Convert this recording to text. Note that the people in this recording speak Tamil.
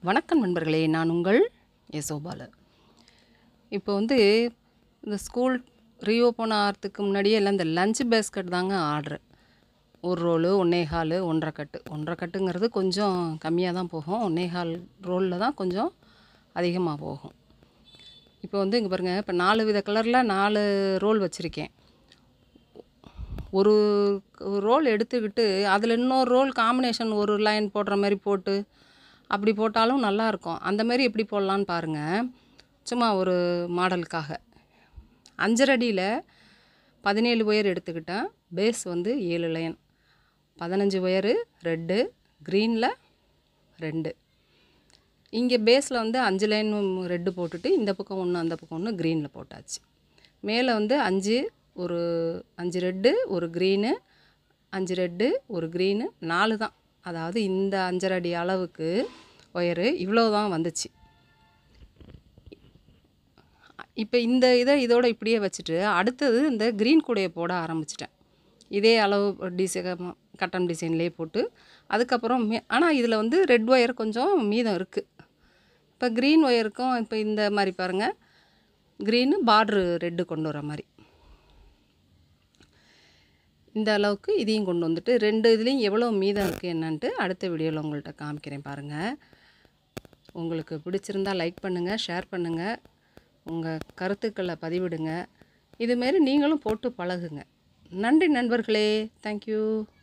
வணக்கம் நண்பர்களே நான் உங்கள் யசோபாலு இப்போ வந்து இந்த ஸ்கூல் ரீஓப்பன் ஆகிறதுக்கு முன்னாடியே எல்லாம் இந்த லஞ்ச் பேஸ்கட் தாங்க ஆர்டரு ஒரு ரோலு ஒன்றே கால் ஒன்றரை கட்டு ஒன்றரை கட்டுங்கிறது கொஞ்சம் கம்மியாக தான் போகும் ஒன்றே கால் ரோலில் தான் கொஞ்சம் அதிகமாக போகும் இப்போ வந்து இங்கே பாருங்கள் இப்போ நாலு வித கலரில் நாலு ரோல் வச்சுருக்கேன் ஒரு ரோல் எடுத்துக்கிட்டு அதில் இன்னொரு ரோல் காம்பினேஷன் ஒரு லைன் போடுற மாதிரி போட்டு அப்படி போட்டாலும் நல்லாயிருக்கும் அந்த மாதிரி எப்படி போடலான்னு பாருங்கள் சும்மா ஒரு மாடலுக்காக அஞ்சரடியில் பதினேழு ஒயர் எடுத்துக்கிட்டேன் பேஸ் வந்து ஏழு லைன் பதினஞ்சு ஒயரு ரெட்டு க்ரீனில் ரெண்டு இங்கே பேஸில் வந்து அஞ்சு லைன் ரெட்டு போட்டுட்டு இந்த பக்கம் ஒன்று அந்த பக்கம் ஒன்று க்ரீனில் போட்டாச்சு மேலே வந்து அஞ்சு ஒரு அஞ்சு ரெட்டு ஒரு க்ரீனு அஞ்சு ரெட்டு ஒரு க்ரீனு நாலு தான் அதாவது இந்த அஞ்சரை அடி அளவுக்கு ஒயரு இவ்வளோ தான் வந்துச்சு இப்போ இந்த இதை இதோட இப்படியே வச்சுட்டு அடுத்தது இந்த க்ரீன் கூடையை போட ஆரம்பிச்சிட்டேன் இதே அளவு டிசைன் கட்டம் டிசைன்லேயே போட்டு அதுக்கப்புறம் ஆனால் இதில் வந்து ரெட் ஒயர் கொஞ்சம் மீதம் இருக்குது இப்போ க்ரீன் ஒயருக்கும் இப்போ இந்த மாதிரி பாருங்கள் க்ரீனு பார்ட்ரு ரெட்டு கொண்டு வர மாதிரி இந்த அளவுக்கு இதையும் கொண்டு வந்துட்டு ரெண்டு இதுலேயும் எவ்வளோ மீதம் இருக்குது என்னன்ட்டு அடுத்த வீடியோவில் உங்கள்கிட்ட காமிக்கிறேன் பாருங்கள் உங்களுக்கு பிடிச்சிருந்தா லைக் பண்ணுங்கள் ஷேர் பண்ணுங்கள் உங்கள் கருத்துக்களை பதிவிடுங்க இதுமாரி நீங்களும் போட்டு பழகுங்க நன்றி நண்பர்களே தேங்க்யூ